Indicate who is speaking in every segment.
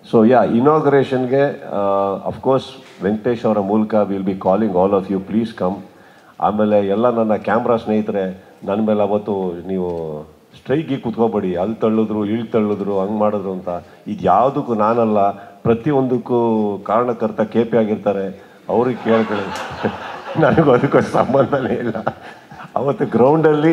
Speaker 1: so yeah ಇನಾಗ್ರೇಷನ್ಗೆ of course Venkatesh ಅವರ ಮೂಲಕ will be calling all of you please come ಆಮೇಲೆ ಎಲ್ಲ ನನ್ನ ಕ್ಯಾಮ್ರಾ ಸ್ನೇಹಿತರೆ ನನ್ನ ಮೇಲೆ ಅವತ್ತು ನೀವು ಸ್ಟ್ರೈಕಿಗೆ ಕುತ್ಕೋಬೇಡಿ ಅಲ್ಲಿ ತಳ್ಳಿದ್ರು ಇಲ್ಲಿ ತಳ್ಳಿದ್ರು ಹಂಗೆ ಮಾಡಿದ್ರು ಅಂತ ಇದು ಯಾವುದಕ್ಕೂ ನಾನಲ್ಲ ಪ್ರತಿಯೊಂದಕ್ಕೂ ಕಾರಣಕರ್ತ ಕೆ ಪಿ ಆಗಿರ್ತಾರೆ ಅವ್ರಿಗೆ ಕೇಳ್ಕೊಳ್ಳಿ ನನಗೂ ಅದಕ್ಕೂ ಸಂಬಂಧನೇ ಇಲ್ಲ ಅವತ್ತು ಗ್ರೌಂಡಲ್ಲಿ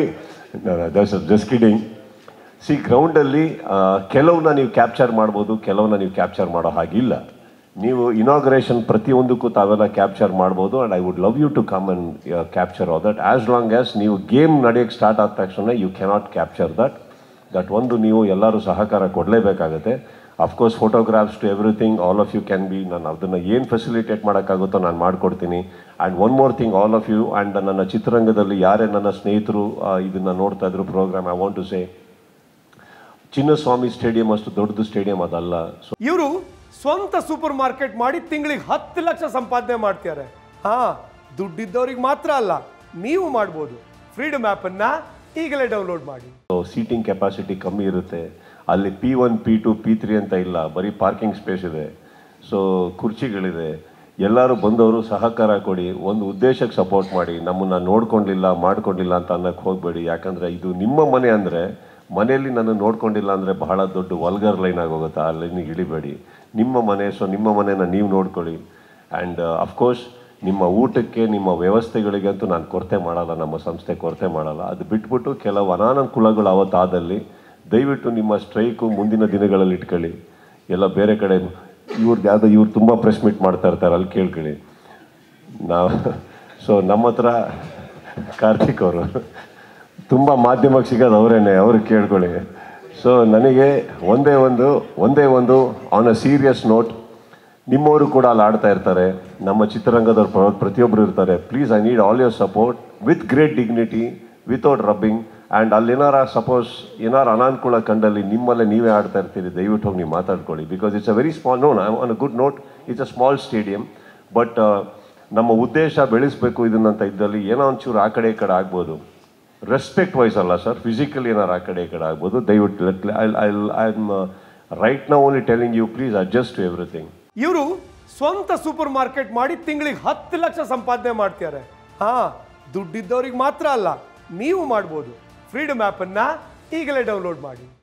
Speaker 1: ಜಸ್ಟ್ ಕಿಡಿಂಗ್ ಸಿ ಗ್ರೌಂಡಲ್ಲಿ ಕೆಲವನ್ನ ನೀವು ಕ್ಯಾಪ್ಚರ್ ಮಾಡ್ಬೋದು ಕೆಲವನ್ನ ನೀವು ಕ್ಯಾಪ್ಚರ್ ಮಾಡೋ ಹಾಗಿಲ್ಲ ನೀವು ಇನಾಗ್ರೇಷನ್ ಪ್ರತಿಯೊಂದಕ್ಕೂ ತಾವೆಲ್ಲ ಕ್ಯಾಪ್ಚರ್ ಮಾಡ್ಬೋದು and I would love you to come and capture all that as long as ನೀವು ಗೇಮ್ ನಡೆಯೋಕ್ಕೆ ಸ್ಟಾರ್ಟ್ ಆದ ತಕ್ಷಣ you cannot capture that that ಒಂದು ನೀವು ಎಲ್ಲರೂ ಸಹಕಾರ ಕೊಡಲೇಬೇಕಾಗುತ್ತೆ of course photographs to everything all of you can be ನಾನು ಅದನ್ನು ಏನು ಫೆಸಿಲಿಟೇಟ್ ಮಾಡೋಕ್ಕಾಗುತ್ತೋ ನಾನು ಮಾಡಿಕೊಡ್ತೀನಿ and one more thing all of you and ನನ್ನ ಚಿತ್ರರಂಗದಲ್ಲಿ ಯಾರೇ ನನ್ನ ಸ್ನೇಹಿತರು ಇದನ್ನು ನೋಡ್ತಾ ಇದ್ರು programme I want to say Chinnaswamy stadium ಅಷ್ಟು ದೊಡ್ಡದು ಸ್ಟೇಡಿಯಂ ಅದಲ್ಲ ಸೊ
Speaker 2: ಇವರು ಸ್ವಂತ ಸೂಪರ್ ಮಾರ್ಕೆಟ್ ಮಾಡಿ ತಿಂಗಳಿಗೆ ಹತ್ತು ಲಕ್ಷ ಸಂಪಾದನೆ ಮಾಡ್ತಾರೆ ಹಾ ದುಡ್ಡಿದ್ದವ್ರಿಗೆ ಮಾತ್ರ ಅಲ್ಲ ನೀವು ಮಾಡ್ಬೋದು ಫ್ರೀಡಮ್ ಅನ್ನ ಈಗಲೇ ಡೌನ್ಲೋಡ್ ಮಾಡಿ
Speaker 1: ಸೀಟಿಂಗ್ ಕೆಪಾಸಿಟಿ ಕಮ್ಮಿ ಇರುತ್ತೆ ಅಲ್ಲಿ P one P two P three ಅಂತ ಇಲ್ಲ ಬರೀ ಪಾರ್ಕಿಂಗ್ ಸ್ಪೇಸ್ ಇದೆ ಸೊ ಕುರ್ಚಿಗಳಿದೆ ಎಲ್ಲರೂ ಬಂದವರು ಸಹಕಾರ ಕೊಡಿ ಒಂದು ಉದ್ದೇಶಕ್ಕೆ ಸಪೋರ್ಟ್ ಮಾಡಿ ನಮ್ಮನ್ನು ನೋಡ್ಕೊಂಡಿಲ್ಲ ಮಾಡ್ಕೊಂಡಿಲ್ಲ ಅಂತ ಅನ್ನಕ್ಕೆ ಹೋಗಬೇಡಿ ಯಾಕಂದರೆ ಇದು ನಿಮ್ಮ ಮನೆ ಅಂದರೆ ಮನೆಯಲ್ಲಿ ನನ್ನ ನೋಡ್ಕೊಂಡಿಲ್ಲ ಅಂದರೆ ಬಹಳ ದೊಡ್ಡ ವಲ್ಗರ್ ಲೈನ್ ಆಗೋಗುತ್ತೆ ಆ ಲೈನಿಗೆ ಇಳಿಬೇಡಿ ನಿಮ್ಮ ಮನೆ ಸೊ ನಿಮ್ಮ ಮನೆನ ನೀವು ನೋಡ್ಕೊಳ್ಳಿ ಆ್ಯಂಡ್ ಅಫ್ಕೋರ್ಸ್ ನಿಮ್ಮ ಊಟಕ್ಕೆ ನಿಮ್ಮ ವ್ಯವಸ್ಥೆಗಳಿಗಂತೂ ನಾನು ಕೊರತೆ ಮಾಡಲ್ಲ ನಮ್ಮ ಸಂಸ್ಥೆ ಕೊರತೆ ಮಾಡಲ್ಲ ಅದು ಬಿಟ್ಬಿಟ್ಟು ಕೆಲವು ಅನಾನುಕೂಲಗಳು ಅವತ್ತಾದಲ್ಲಿ ದಯವಿಟ್ಟು ನಿಮ್ಮ ಸ್ಟ್ರೈಕು ಮುಂದಿನ ದಿನಗಳಲ್ಲಿ ಇಟ್ಕೊಳ್ಳಿ ಎಲ್ಲ ಬೇರೆ ಕಡೆ ಇವ್ರದ್ದು ಯಾವುದೋ ಇವ್ರು ತುಂಬ ಪ್ರೆಸ್ ಮೀಟ್ ಮಾಡ್ತಾ ಇರ್ತಾರೆ ಅಲ್ಲಿ ಕೇಳ್ಕೊಳ್ಳಿ ನಾವು ಸೊ ನಮ್ಮ ಹತ್ರ ಕಾರ್ತಿಕ್ ಅವರು ತುಂಬ ಮಾಧ್ಯಮಕ್ಕೆ ಸಿಗೋದು ಅವರೇನೆ ಅವ್ರಿಗೆ ಕೇಳ್ಕೊಳ್ಳಿ ಸೊ ನನಗೆ ಒಂದೇ ಒಂದು ಒಂದೇ ಒಂದು ಆನ್ ಅ ಸೀರಿಯಸ್ ನೋಟ್ ನಿಮ್ಮವರು ಕೂಡ ಅಲ್ಲಿ ಆಡ್ತಾ ಇರ್ತಾರೆ ನಮ್ಮ ಚಿತ್ರರಂಗದವ್ರು ಪ್ರ- ಪ್ರತಿಯೊಬ್ಬರು ಇರ್ತಾರೆ please I need all your support with great dignity without rubbing and ಅಲ್ಲಿ ಏನಾರ ಸಪೋಸ್ ಏನಾರು ಅನಾನುಕೂಲ ಕಂಡಲ್ಲಿ ನಿಮ್ಮಲ್ಲೇ ನೀವೇ ಆಡ್ತಾ ಇರ್ತೀರಿ ದಯವಿಟ್ಟು ಹೋಗಿ ನೀವು ಮಾತಾಡ್ಕೊಳ್ಳಿ because it's a very small no on a good note it's a small stadium but ನಮ್ಮ ಉದ್ದೇಶ ಬೆಳೆಸಬೇಕು ಇದನ್ನಂತ ಇದ್ದಲ್ಲಿ ಏನೋ ಒಂಚೂರು ಆ ಕಡೆ ಈ ಕಡೆ ಆಗ್ಬೋದು ರೆಸ್ಪೆಕ್ಟ್ ವೈಸ್ ಅಲ್ಲ ಸರ್ ಫಿಸಿಕಲ್ ಏನಾರು ಆ ಕಡೆ ಈ ಕಡೆ ಆಗ್ಬೋದು ದಯವಿಟ್ಟು let I I am right ನಾ only telling you please adjust to everything
Speaker 2: ಇವರು ಸ್ವಂತ ಸೂಪರ್ ಮಾರ್ಕೆಟ್ ಮಾಡಿ ತಿಂಗಳಿಗೆ ಹತ್ತು ಲಕ್ಷ ಸಂಪಾದನೆ ಮಾಡ್ತಾರೆ ಹಾ ದುಡ್ಡಿದ್ದವ್ರಿಗೆ ಮಾತ್ರ ಅಲ್ಲ ನೀವು ಮಾಡ್ಬೋದು ಫ್ರೀಡಮ್ ಅನ್ನ ಈಗಲೇ ಡೌನ್ಲೋಡ್ ಮಾಡಿ